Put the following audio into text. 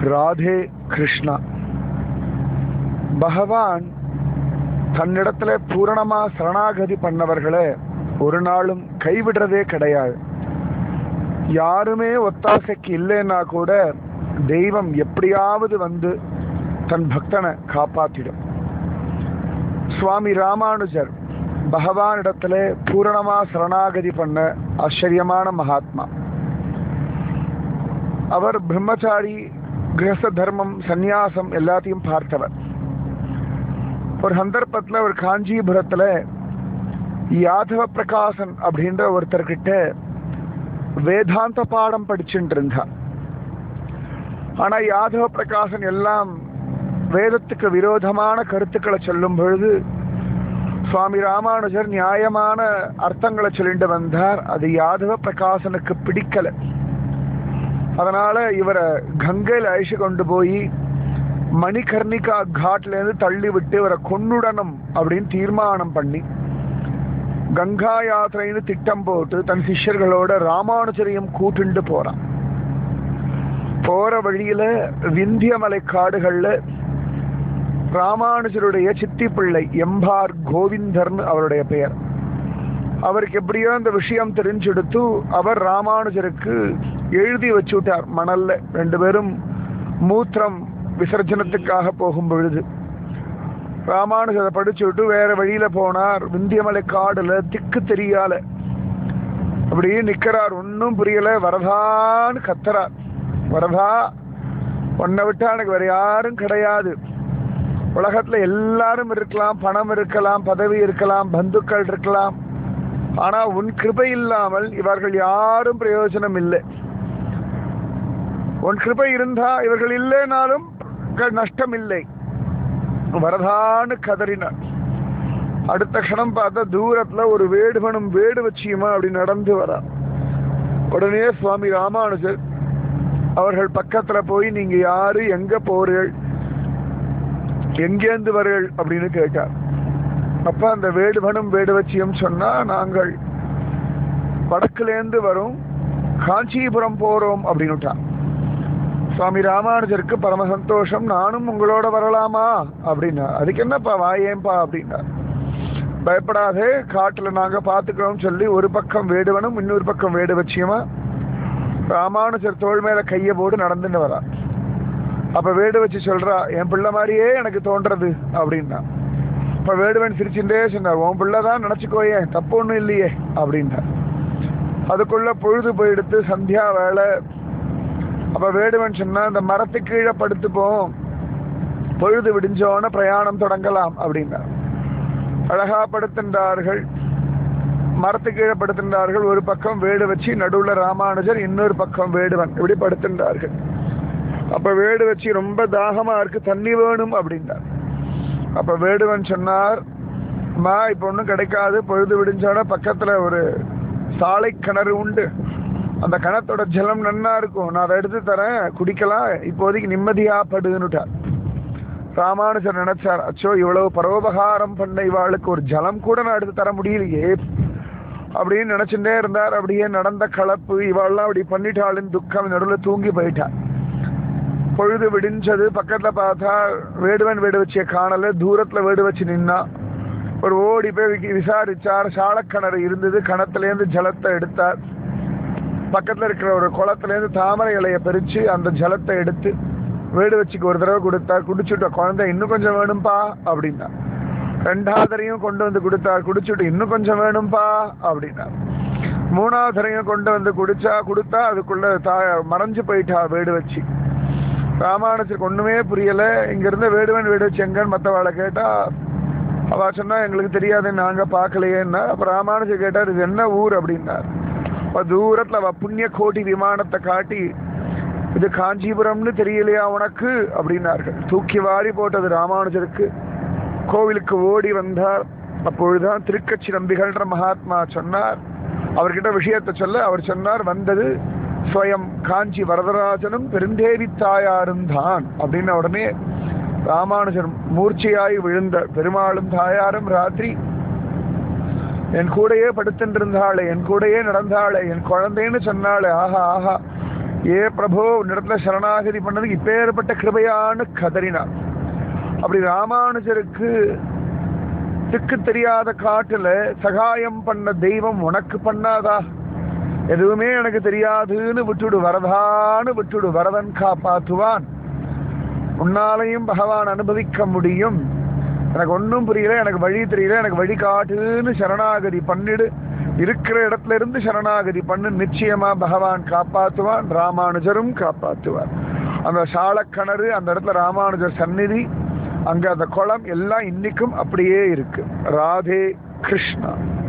ராதே கிருஷ்ணா பகவான் தன்னிடத்துல பூரணமா சரணாகதி பண்ணவர்களை ஒரு நாளும் கைவிடுறதே கிடையாது யாருமே ஒத்தாசைக்கு இல்லைன்னா கூட தெய்வம் எப்படியாவது வந்து தன் பக்தனை காப்பாத்திடும் சுவாமி ராமானுஜர் பகவானிடத்துல பூரணமா சரணாகதி பண்ண ஆச்சரியமான மகாத்மா அவர் பிரம்மச்சாரி கிரகஸ்த தர்மம் சந்நியாசம் எல்லாத்தையும் பார்த்தவர் ஒரு சந்தர்ப்பத்துல ஒரு காஞ்சிபுரத்துல யாதவ பிரகாசன் அப்படின்ற ஒருத்தர்கிட்ட வேதாந்த பாடம் படிச்சுட்டு இருந்தா ஆனா யாதவ பிரகாசன் எல்லாம் வேதத்துக்கு விரோதமான கருத்துக்களை சொல்லும் பொழுது சுவாமி ராமானுஜர் நியாயமான அர்த்தங்களை சொல்லிட்டு வந்தார் அது யாதவ பிரகாசனுக்கு பிடிக்கல அதனால இவரை கங்கையில் அழிச்சு கொண்டு போய் மணிகர்ணிகா காட்ல இருந்து தள்ளி விட்டு இவரை கொன்னுடணும் அப்படின்னு தீர்மானம் பண்ணி கங்கா யாத்திரைன்னு திட்டம் போட்டு தன் சிஷ்யர்களோட ராமானுஜரையும் கூட்டுண்டு போறான் போற வழியில விந்தியமலை காடுகள்ல ராமானுஜருடைய சித்தி பிள்ளை எம்பார் கோவிந்தர்னு அவருடைய பெயர் அவருக்கு எப்படியோ அந்த விஷயம் தெரிஞ்செடுத்து அவர் ராமானுஜருக்கு எழுதி வச்சுட்டார் மணல்ல ரெண்டு பேரும் மூத்திரம் விசர்ஜனத்துக்காக போகும் பொழுது ராமானுஜரை படிச்சு விட்டு வேற வழியில போனார் விந்தியமலை காடுல திக்கு தெரியால அப்படியே நிக்கிறார் ஒன்னும் புரியல வரதான்னு கத்துறார் வரதா உன்னை விட்டா எனக்கு வேற யாரும் கிடையாது உலகத்துல எல்லாரும் இருக்கலாம் பணம் இருக்கலாம் பதவி இருக்கலாம் பந்துக்கள் இருக்கலாம் ஆனா உன் கிருபை இல்லாமல் இவர்கள் யாரும் பிரயோஜனம் இல்லை உன் கிருபை இருந்தா இவர்கள் இல்லைனாலும் க- நஷ்டம் இல்லை வரதான்னு கதறினார் அடுத்த க்ஷணம் பார்த்தா தூரத்துல ஒரு வேடுவனும் வேடு வச்சியுமா அப்படி நடந்து வரா உடனே சுவாமி ராமானுஜர் அவர்கள் பக்கத்துல போய் நீங்க யாரு எங்க போறீர்கள் எங்கேந்து வரீர்கள் அப்படின்னு கேட்டார் அப்ப அந்த வேடுவனும் வேடுவச்சியும் சொன்னா நாங்கள் வடக்குலேந்து வரோம் காஞ்சிபுரம் போறோம் அப்படின்னுட்டான் சுவாமி ராமானுஜருக்கு பரம சந்தோஷம் நானும் உங்களோட வரலாமா அப்படின்னா அதுக்கு என்னப்பா வாயேன்பா அப்படின்னா பயப்படாதே காட்டுல நாங்க பாத்துக்கிறோம் சொல்லி ஒரு பக்கம் வேடுவனும் இன்னொரு பக்கம் வேடு வச்சியமா ராமானுஜர் தோள் மேல கைய போட்டு நடந்துட்டு வரா அப்ப வேடு வச்சு சொல்றா என் பிள்ளை மாதிரியே எனக்கு தோன்றது அப்படின்னா இப்ப வேடுவன் சிரிச்சுட்டே சொன்னார் உன் பிள்ளை தான் நினைச்சுக்கோயே தப்பு ஒண்ணும் இல்லையே அப்படின்னா அதுக்குள்ள பொழுது போயிடுத்து சந்தியா வேலை அப்ப வேடுவன் சொன்னா இந்த மரத்து கீழே படுத்துப்போம் பொழுது விடிஞ்சோன பிரயாணம் தொடங்கலாம் அப்படின்னா அழகா படுத்தின்றார்கள் மரத்து கீழே படுத்தின்றார்கள் ஒரு பக்கம் வேடு வச்சு நடுவுல ராமானுஜர் இன்னொரு பக்கம் வேடுவன் இப்படி படுத்தின்றார்கள் அப்ப வேடு வச்சு ரொம்ப தாகமா இருக்கு தண்ணி வேணும் அப்படின்னார் அப்ப வேடுவன் சொன்னார் அம்மா இப்ப ஒண்ணும் கிடைக்காது பொழுது விடிஞ்சோட பக்கத்துல ஒரு சாலை கிணறு உண்டு அந்த கிணத்தோட ஜலம் நன்னா இருக்கும் நான் அதை எடுத்து தரேன் குடிக்கலாம் இப்போதைக்கு நிம்மதியா படுன்னுட்டார் ராமானுஜர் நினைச்சார் அச்சோ இவ்வளவு பரோபகாரம் பண்ண இவாளுக்கு ஒரு ஜலம் கூட நான் எடுத்து தர முடியலையே அப்படின்னு நினைச்சுட்டே இருந்தார் அப்படியே நடந்த கலப்பு இவாள்லாம் அப்படி பண்ணிட்டாளுன்னு துக்கம் நடுவில் தூங்கி போயிட்டார் பொழுது விடிஞ்சது பக்கத்துல பார்த்தா வேடுவன் வேடு வச்சிய காணல தூரத்துல வேடு வச்சு நின்னா ஒரு ஓடி போய் விக்கி- விசாரிச்சார் சாலக்கிணறு இருந்தது கிணத்துலேருந்து ஜலத்தை எடுத்தார் பக்கத்துல இருக்கிற ஒரு குளத்துல இருந்து தாமரை இலைய பறிச்சு அந்த ஜலத்தை எடுத்து வேடு வச்சுக்கு ஒரு தடவை கொடுத்தார் குடிச்சுட்ட குழந்தை இன்னும் கொஞ்சம் வேணும்பா அப்படின்னா ரெண்டாவது தடவையும் கொண்டு வந்து கொடுத்தார் குடிச்சுட்டு இன்னும் கொஞ்சம் வேணும்பா அப்படின்னா மூணாவது தடவையும் கொண்டு வந்து குடிச்சா கொடுத்தா அதுக்குள்ள தா மறைஞ்சு போயிட்டா வேடு வச்சு ராமானுஜருக்கு ஒண்ணுமே புரியல இங்க இருந்த வேடுவன் வேடு வச்சு எங்கன்னு மத்தவாளை கேட்டா அவ சொன்னா எங்களுக்கு தெரியாது நாங்க பார்க்கலையேன்னா அப்ப ராமானுஜர் கேட்டார் இது என்ன ஊர் அப்படின்னார் அப்ப தூரத்துல அவ புண்ணிய கோட்டி விமானத்தை காட்டி இது காஞ்சிபுரம்னு தெரியலையா உனக்கு அப்படின்னார்கள் தூக்கி வாரி போட்டது ராமானுஜருக்கு கோவிலுக்கு ஓடி வந்தார் அப்பொழுதுதான் திருக்கட்சி நம்பிகள்ன்ற மகாத்மா சொன்னார் அவர்கிட்ட விஷயத்தை சொல்ல அவர் சொன்னார் வந்தது ஸ்வயம் காஞ்சி வரதராஜனும் பெருந்தேவி தாயாரும் தான் அப்படின்ன உடனே ராமானுஜர் மூர்ச்சையாய் விழுந்த பெருமாளும் தாயாரும் ராத்திரி என் கூடயே படுத்துட்டு இருந்தாளே என் கூடயே நடந்தாளே என் குழந்தைன்னு சொன்னாளே ஆஹா ஆஹா ஏ பிரபு உன்னிடத்துல சரணாகதி பண்ணதுக்கு இப்பேற்பட்ட கிருபையான்னு கதறினார் அப்படி ராமானுஜருக்கு திக்கு தெரியாத காட்டுல சகாயம் பண்ண தெய்வம் உனக்கு பண்ணாதா எதுவுமே எனக்கு தெரியாதுன்னு விட்டுடு வரதான்னு விட்டுடு வரதன் காப்பாற்றுவான் உன்னாலையும் பகவான் அனுபவிக்க முடியும் எனக்கு ஒன்றும் புரியல எனக்கு வழி தெரியல எனக்கு வழி காட்டுன்னு சரணாகதி பண்ணிடு இருக்கிற இடத்துல இருந்து சரணாகதி பண்ணு நிச்சயமா பகவான் காப்பாற்றுவான் ராமானுஜரும் காப்பாற்றுவார் அந்த சாலக்கிணறு அந்த இடத்துல ராமானுஜர் சந்நிதி அங்க அந்த குளம் எல்லாம் இன்னைக்கும் அப்படியே இருக்கு ராதே கிருஷ்ணா